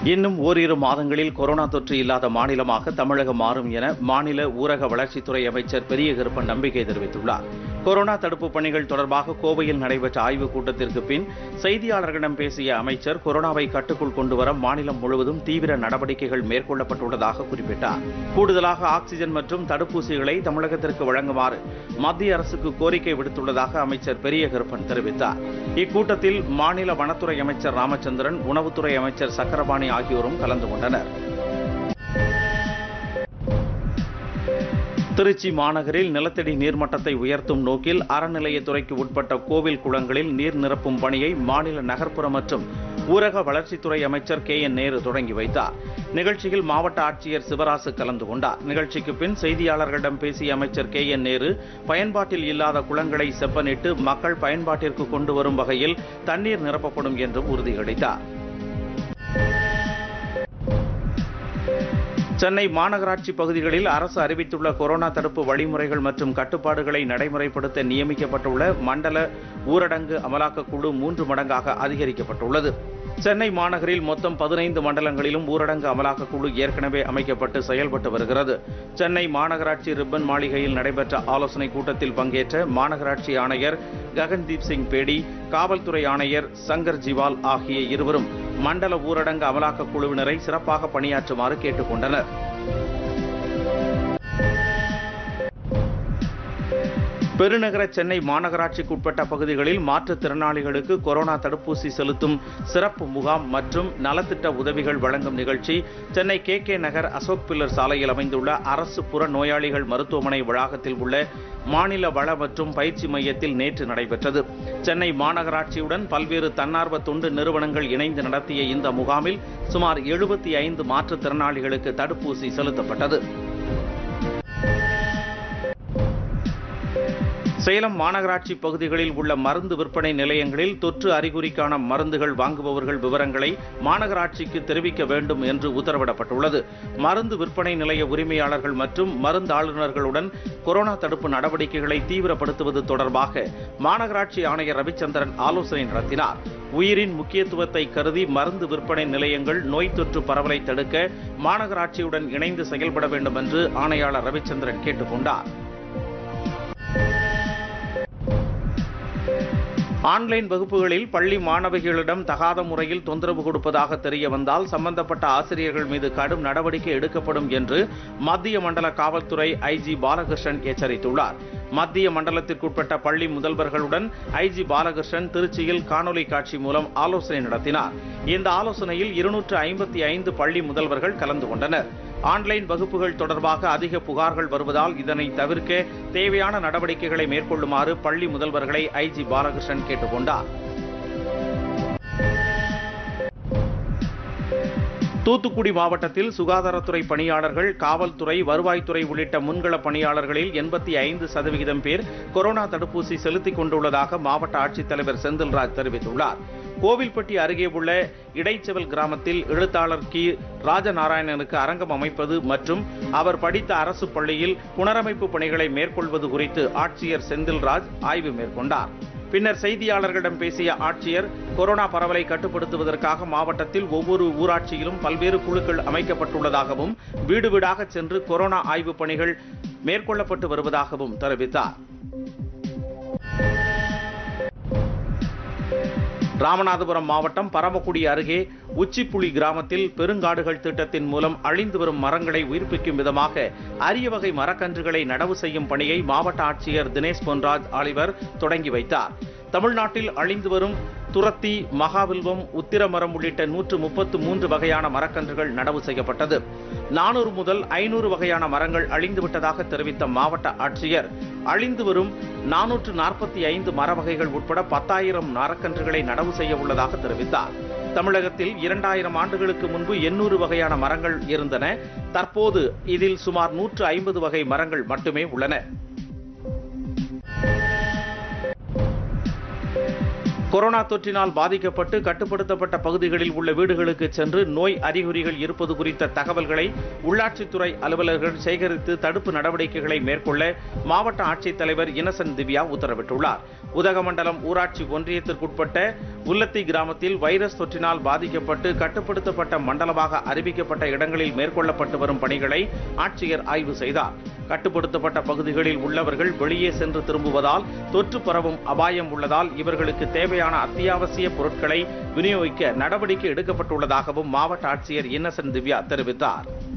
இன்னும் ஓரிரு மாதங்களில் கொரோனா தொற்று இல்லாத மாநிலமாக தமிழகம் மாறும் என மாநில ஊரக வளர்ச்சித்துறை அமைச்சர் பெரிய கருப்பன் நம்பிக்கை தெரிவித்துள்ளார் கொரோனா தடுப்பு பணிகள் தொடர்பாக கோவையில் நடைபெற்ற ஆய்வுக் கூட்டத்திற்கு பின் செய்தியாளர்களிடம் பேசிய அமைச்சர் கொரோனாவை கட்டுக்குள் கொண்டுவர மாநிலம் முழுவதும் தீவிர நடவடிக்கைகள் மேற்கொள்ளப்பட்டுள்ளதாக குறிப்பிட்டார் கூடுதலாக ஆக்ஸிஜன் மற்றும் தடுப்பூசிகளை தமிழகத்திற்கு வழங்குமாறு மத்திய அரசுக்கு கோரிக்கை விடுத்துள்ளதாக அமைச்சர் பெரிய கருப்பன் தெரிவித்தார் இக்கூட்டத்தில் மாநில வனத்துறை அமைச்சர் ராமச்சந்திரன் உணவுத்துறை அமைச்சர் சக்கரபாணி ஆகியோரும் கலந்து கொண்டனர் திருச்சி மாநகரில் நிலத்தடி நீர்மட்டத்தை உயர்த்தும் நோக்கில் அறநிலையத்துறைக்கு உட்பட்ட கோவில் குளங்களில் நீர் நிரப்பும் பணியை மாநில நகர்ப்புற மற்றும் ஊரக வளர்ச்சித்துறை அமைச்சர் கே என் நேரு தொடங்கி வைத்தார் நிகழ்ச்சியில் மாவட்ட ஆட்சியர் சிவராசு கலந்து கொண்டார் நிகழ்ச்சிக்கு பின் செய்தியாளர்களிடம் பேசிய அமைச்சர் கே என் நேரு பயன்பாட்டில் இல்லாத குளங்களை செப்பனிட்டு மக்கள் பயன்பாட்டிற்கு கொண்டு வரும் வகையில் தண்ணீர் நிரப்பப்படும் என்றும் உறுதியளித்தார் சென்னை மாநகராட்சி பகுதிகளில் அரசு அறிவித்துள்ள கொரோனா தடுப்பு வழிமுறைகள் மற்றும் கட்டுப்பாடுகளை நடைமுறைப்படுத்த நியமிக்கப்பட்டுள்ள மண்டல ஊரடங்கு அமலாக்கக் குழு மூன்று மடங்காக அதிகரிக்கப்பட்டுள்ளது சென்னை மாநகரில் மொத்தம் பதினைந்து மண்டலங்களிலும் ஊரடங்கு அமலாக்கக் குழு ஏற்கனவே அமைக்கப்பட்டு செயல்பட்டு வருகிறது சென்னை மாநகராட்சி ரிப்பன் மாளிகையில் நடைபெற்ற ஆலோசனைக் கூட்டத்தில் பங்கேற்ற மாநகராட்சி ஆணையர் ககன்தீப் சிங் பேடி காவல்துறை ஆணையர் சங்கர் ஜிவால் ஆகிய இருவரும் மண்டல ஊரடங்கு அமலாக்கக் குழுவினரை சிறப்பாக பணியாற்றுமாறு கேட்டுக் கொண்டனர் பெருநகர சென்னை மாநகராட்சிக்குட்பட்ட பகுதிகளில் மாற்றுத்திறனாளிகளுக்கு கொரோனா தடுப்பூசி செலுத்தும் சிறப்பு முகாம் மற்றும் நலத்திட்ட உதவிகள் வழங்கும் நிகழ்ச்சி Chennai K K Nagar Ashok pillar சாலையில் அமைந்துள்ள அரசு புற நோயாளிகள் மருத்துவமனை வளாகத்தில் உள்ள மாநில வள மற்றும் பயிற்சி மையத்தில் நேற்று நடைபெற்றது சென்னை மாநகராட்சியுடன் பல்வேறு தன்னார்வ தொண்டு நிறுவனங்கள் இணைந்து நடத்திய இந்த முகாமில் சுமார் எழுபத்தி ஐந்து மாற்றுத்திறனாளிகளுக்கு தடுப்பூசி செலுத்தப்பட்டது சேலம் மாநகராட்சி பகுதிகளில் உள்ள மருந்து விற்பனை நிலையங்களில் தொற்று அறிகுறிக்கான மருந்துகள் வாங்குபவர்கள் விவரங்களை மாநகராட்சிக்கு தெரிவிக்க வேண்டும் என்று உத்தரவிடப்பட்டுள்ளது மருந்து விற்பனை நிலைய உரிமையாளர்கள் மற்றும் மருந்தாளுநர்களுடன் கொரோனா தடுப்பு நடவடிக்கைகளை தீவிரப்படுத்துவது தொடர்பாக மாநகராட்சி ஆணையர் ரவிச்சந்திரன் ஆலோசனை நடத்தினார் உயிரின் முக்கியத்துவத்தை கருதி மருந்து விற்பனை நிலையங்கள் நோய் தொற்று பரவலை தடுக்க மாநகராட்சியுடன் இணைந்து செயல்பட வேண்டும் என்று ஆணையாளர் ரவிச்சந்திரன் கேட்டுக்கொண்டார் ஆன்லைன் வகுப்புகளில் பள்ளி மாணவிகளிடம் தகாத முறையில் தொந்தரவு கொடுப்பதாக தெரிய வந்தால் சம்பந்தப்பட்ட ஆசிரியர்கள் மீது கடும் நடவடிக்கை எடுக்கப்படும் என்று மத்திய மண்டல காவல்துறை ஐஜி பாலகிருஷ்ணன் எச்சரித்துள்ளார் மத்திய மண்டலத்திற்குட்பட்ட பள்ளி முதல்வர்களுடன் ஐஜி பாலகிருஷ்ணன் திருச்சியில் காணொலி காட்சி மூலம் ஆலோசனை நடத்தினார் இந்த ஆலோசனையில் இருநூற்று ஐம்பத்தி ஐந்து பள்ளி முதல்வர்கள் கலந்து கொண்டனர் ஆன்லைன் வகுப்புகள் தொடர்பாக அதிக புகார்கள் வருவதால் இதனை தவிர்க்க தேவையான நடவடிக்கைகளை மேற்கொள்ளுமாறு பள்ளி முதல்வர்களை ஐஜி பாலகிருஷ்ணன் கேட்டுக்கொண்டார் தூத்துக்குடி மாவட்டத்தில் சுகாதாரத்துறை பணியாளர்கள் காவல்துறை வருவாய்த்துறை உள்ளிட்ட முன்கள பணியாளர்களில் எண்பத்தி ஐந்து சதவிகிதம் பேர் கொரோனா தடுப்பூசி செலுத்திக் கொண்டுள்ளதாக மாவட்ட ஆட்சித்தலைவர் செந்தில்ராஜ் தெரிவித்துள்ளார் கோவில்பட்டி அருகே உள்ள இடைச்செவல் கிராமத்தில் எழுத்தாளர் கி ராஜநாராயணனுக்கு அரங்கம் அமைப்பது மற்றும் அவர் படித்த அரசு பள்ளியில் புனரமைப்பு பணிகளை மேற்கொள்வது குறித்து ஆட்சியர் செந்தில்ராஜ் ஆய்வு மேற்கொண்டார் பின்னர் செய்தியாளர்களிடம் பேசிய ஆட்சியர் கொரோனா பரவலை கட்டுப்படுத்துவதற்காக மாவட்டத்தில் ஒவ்வொரு ஊராட்சியிலும் பல்வேறு குழுக்கள் அமைக்கப்பட்டுள்ளதாகவும் வீடு வீடாக சென்று கொரோனா ஆய்வுப் பணிகள் மேற்கொள்ளப்பட்டு வருவதாகவும் தெரிவித்தார் ராமநாதபுரம் மாவட்டம் பரமக்குடி அருகே உச்சிப்புலி கிராமத்தில் பெருங்காடுகள் திட்டத்தின் மூலம் அழிந்து வரும் மரங்களை உயிர்ப்பிக்கும் விதமாக அரிய வகை மரக்கன்றுகளை நடவு செய்யும் பணியை மாவட்ட ஆட்சியர் தினேஷ் பொன்ராஜ் ஆலிவர் தொடங்கி வைத்தார் தமிழ்நாட்டில் அழிந்து வரும் துரத்தி மகாவில்வம் உத்திரமரம் உள்ளிட்ட நூற்று முப்பத்து மூன்று வகையான மரக்கன்றுகள் நடவு செய்யப்பட்டது நானூறு முதல் ஐநூறு வகையான மரங்கள் அழிந்துவிட்டதாக தெரிவித்த மாவட்ட ஆட்சியர் அழிந்து வரும் நானூற்று நாற்பத்தி ஐந்து மர வகைகள் உட்பட பத்தாயிரம் மரக்கன்றுகளை நடவு செய்ய உள்ளதாக தெரிவித்தார் தமிழகத்தில் இரண்டாயிரம் ஆண்டுகளுக்கு முன்பு எண்ணூறு வகையான மரங்கள் இருந்தன தற்போது இதில் சுமார் நூற்று ஐம்பது வகை மரங்கள் மட்டுமே உள்ளன கொரோனா தொற்றினால் பாதிக்கப்பட்டு கட்டுப்படுத்தப்பட்ட பகுதிகளில் உள்ள வீடுகளுக்கு சென்று நோய் அறிகுறிகள் இருப்பது குறித்த தகவல்களை உள்ளாட்சித்துறை அலுவலர்கள் சேகரித்து தடுப்பு நடவடிக்கைகளை மேற்கொள்ள மாவட்ட ஆட்சித்தலைவர் இன்னசென்ட் திவ்யா உத்தரவிட்டுள்ளார் உதகமண்டலம் ஊராட்சி ஒன்றியத்திற்குட்பட்ட உல்லத்தி கிராமத்தில் வைரஸ் தொற்றினால் பாதிக்கப்பட்டு கட்டுப்படுத்தப்பட்ட மண்டலமாக அறிவிக்கப்பட்ட இடங்களில் மேற்கொள்ளப்பட்டு வரும் பணிகளை ஆட்சியர் ஆய்வு செய்தார் கட்டுப்படுத்தப்பட்ட பகுதிகளில் உள்ளவர்கள் வெளியே சென்று திரும்புவதால் தொற்று பரவும் அபாயம் உள்ளதால் இவர்களுக்கு தேவையான அத்தியாவசிய பொருட்களை விநியோகிக்க நடவடிக்கை எடுக்கப்பட்டுள்ளதாகவும் மாவட்ட ஆட்சியர் இன்னசென்ட் திவ்யா தெரிவித்தார்